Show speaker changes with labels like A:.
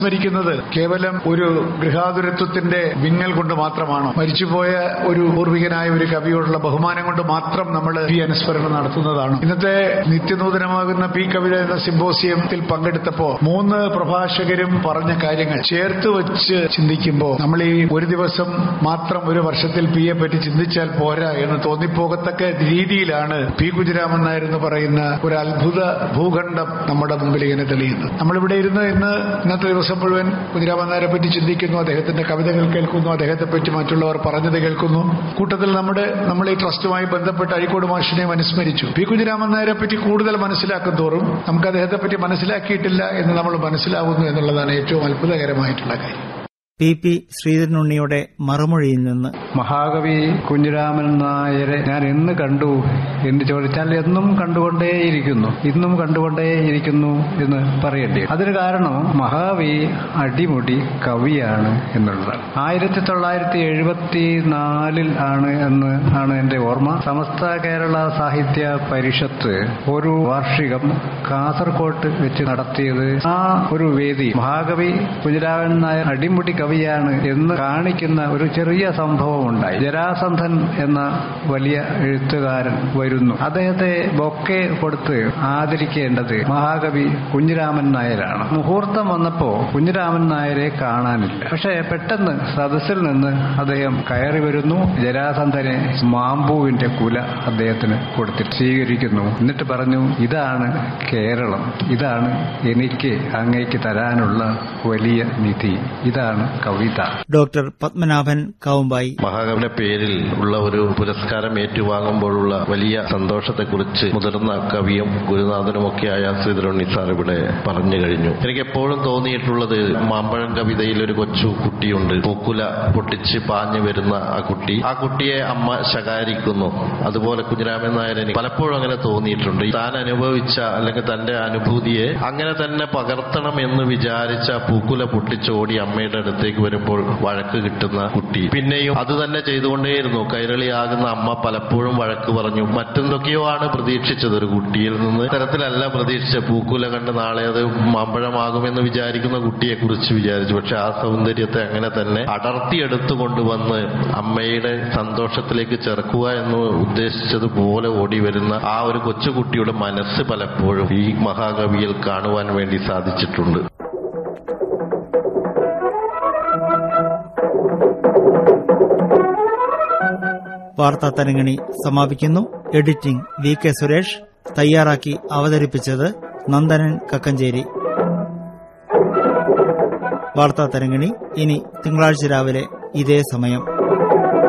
A: സ്മരിക്കുന്നത് കേവലം ഒരു ഗൃഹാതുരത്വത്തിന്റെ വിങ്ങൽ കൊണ്ട് മാത്രമാണോ മരിച്ചുപോയ ഒരു പൂർവികനായ ഒരു കവിയോടുള്ള ബഹുമാനം കൊണ്ട് മാത്രം നമ്മൾ ഈ അനുസ്മരണം നടത്തുന്നതാണ് ഇന്നത്തെ നിത്യനൂതനമാകുന്ന പി കവിത എന്ന സിംബോസിയത്തിൽ പങ്കെടുത്തപ്പോ മൂന്ന് പ്രഭാഷകരും പറഞ്ഞ കാര്യങ്ങൾ ചേർത്ത് വെച്ച് ചിന്തിക്കുമ്പോൾ നമ്മൾ ഈ ഒരു ദിവസം മാത്രം ഒരു വർഷത്തിൽ പിയെ പറ്റി ചിന്തിച്ചാൽ പോരാ എന്ന് തോന്നിപ്പോകത്തക്ക രീതിയിലാണ് പി കുഞ്ഞിരാമൻ നായർ എന്ന് പറയുന്ന ഒരു അത്ഭുത ഭൂഖണ്ഡം നമ്മുടെ മുമ്പിൽ ഇങ്ങനെ തെളിയുന്നത് നമ്മളിവിടെ ഇരുന്ന് ഇന്ന് ഇന്നത്തെ ദിവസം മുഴുവൻ കുഞ്ഞിരാമൻ നായരെ പറ്റി ചിന്തിക്കുന്നു അദ്ദേഹത്തിന്റെ കവിതകൾ കേൾക്കുന്നു അദ്ദേഹത്തെ പറ്റി മറ്റുള്ളവർ പറഞ്ഞത് കേൾക്കുന്നു കൂട്ടത്തിൽ നമ്മുടെ നമ്മൾ ഈ ട്രസ്റ്റുമായി ബന്ധപ്പെട്ട് അഴീക്കോട് മാഷിനെയും അനുസ്മരിച്ചു പി കുഞ്ഞിരാമൻ നായരെ പറ്റി കൂടുതൽ മനസ്സിലാക്കും തോറും നമുക്ക് അദ്ദേഹത്തെ പറ്റി മനസ്സിലാക്കിയിട്ടില്ല എന്ന് നമ്മൾ മനസ്സിലാവുന്നു എന്നുള്ളതാണ് ഏറ്റവും അത്ഭുതകരമായിട്ടുള്ള കാര്യം
B: പി പി ശ്രീധരനുണ്ണിയുടെ മറുമൊഴിയിൽ നിന്ന്
C: മഹാകവി കുഞ്ഞിരാമൻ നായരെ ഞാൻ എന്ന് കണ്ടു എന്ന് ചോദിച്ചാൽ എന്നും കണ്ടുകൊണ്ടേയിരിക്കുന്നു ഇന്നും കണ്ടുകൊണ്ടേയിരിക്കുന്നു എന്ന് പറയേണ്ടി വരും. അതിന് കാരണം മഹാകവി അടിമുടി കവിയാണ് എന്നുള്ളതാണ് ആയിരത്തി തൊള്ളായിരത്തി എഴുപത്തി നാലിൽ ആണ് എന്ന് ആണ് എന്റെ ഓർമ്മ സമസ്ത കേരള സാഹിത്യ പരിഷത്ത് ഒരു വാർഷികം കാസർകോട്ട് വെച്ച് നടത്തിയത് ആ ഒരു വേദി മഹാകവി കുഞ്ഞിരാമൻ നായർ അടിമുടി കവിയാണ് എന്ന് കാണിക്കുന്ന ഒരു ചെറിയ സംഭവം ഉണ്ടായി ജരാസന്ധൻ എന്ന വലിയ എഴുത്തുകാരൻ വരുന്നു അദ്ദേഹത്തെ ബൊക്കെ കൊടുത്ത് ആദരിക്കേണ്ടത് മഹാകവി കുഞ്ഞിരാമൻ നായരാണ് മുഹൂർത്തം വന്നപ്പോ കുഞ്ഞിരാമൻ നായരെ കാണാനില്ല പക്ഷെ പെട്ടെന്ന് സദസ്സിൽ നിന്ന് അദ്ദേഹം കയറി വരുന്നു ജരാസന്ധനെ മാമ്പൂവിന്റെ കുല അദ്ദേഹത്തിന് കൊടുത്തിട്ട് സ്വീകരിക്കുന്നു എന്നിട്ട് പറഞ്ഞു ഇതാണ് കേരളം ഇതാണ് എനിക്ക് അങ്ങേക്ക് തരാനുള്ള വലിയ നിധി ഇതാണ് കവിത
B: ഡോക്ടർ പത്മനാഭൻ കാവുമ്പായി
D: മഹാകവിയുടെ പേരിൽ ഉള്ള ഒരു പുരസ്കാരം ഏറ്റുവാങ്ങുമ്പോഴുള്ള വലിയ സന്തോഷത്തെക്കുറിച്ച് മുതിർന്ന കവിയും ഗുരുനാഥനുമൊക്കെയായ ശ്രീധരുണ്ണി സാർ ഇവിടെ പറഞ്ഞു കഴിഞ്ഞു എനിക്ക് എപ്പോഴും തോന്നിയിട്ടുള്ളത് മാമ്പഴം കവിതയിൽ ഒരു കൊച്ചു കുട്ടിയുണ്ട് പൂക്കുല പൊട്ടിച്ച് പാഞ്ഞു വരുന്ന ആ കുട്ടി ആ കുട്ടിയെ അമ്മ ശകാരിക്കുന്നു അതുപോലെ കുഞ്ഞിരാമൻ നായർ എനിക്ക് പലപ്പോഴും അങ്ങനെ തോന്നിയിട്ടുണ്ട് താൻ അനുഭവിച്ച അല്ലെങ്കിൽ തന്റെ അനുഭൂതിയെ അങ്ങനെ തന്നെ പകർത്തണം എന്ന് വിചാരിച്ച ആ പൂക്കുല പൊട്ടിച്ചോടി അമ്മയുടെ അടുത്തേക്ക് വരുമ്പോൾ വഴക്ക് കിട്ടുന്ന കുട്ടി പിന്നെയും അത് തന്നെ ചെയ്തുകൊണ്ടേയിരുന്നു കൈരളിയാകുന്ന അമ്മ പലപ്പോഴും വഴക്ക് പറഞ്ഞു മറ്റെന്തൊക്കെയോ ആണ് പ്രതീക്ഷിച്ചത് ഒരു കുട്ടിയിൽ നിന്ന് തരത്തിലല്ല പ്രതീക്ഷിച്ച പൂക്കുല കണ്ട് നാളെ അത് മാമ്പഴമാകുമെന്ന് വിചാരിക്കുന്ന കുട്ടിയെ കുറിച്ച് വിചാരിച്ചു പക്ഷെ ആ സൗന്ദര്യത്തെ അങ്ങനെ തന്നെ അടർത്തിയെടുത്തു കൊണ്ടുവന്ന് അമ്മയുടെ സന്തോഷത്തിലേക്ക് ചേർക്കുക എന്ന് ഉദ്ദേശിച്ചതുപോലെ ഓടി വരുന്ന ആ ഒരു കൊച്ചുകുട്ടിയുടെ മനസ്സ് പലപ്പോഴും ഈ മഹാകവിയിൽ കാണുവാൻ വേണ്ടി സാധിച്ചിട്ടുണ്ട്
B: വാർത്താ തരങ്ങിണി സമാപിക്കുന്നു എഡിറ്റിംഗ് വി കെ സുരേഷ് തയ്യാറാക്കി അവതരിപ്പിച്ചത് നന്ദനൻ കക്കഞ്ചേരി വാർത്താ തരങ്ങിണി ഇനി തിങ്കളാഴ്ച രാവിലെ ഇതേ സമയം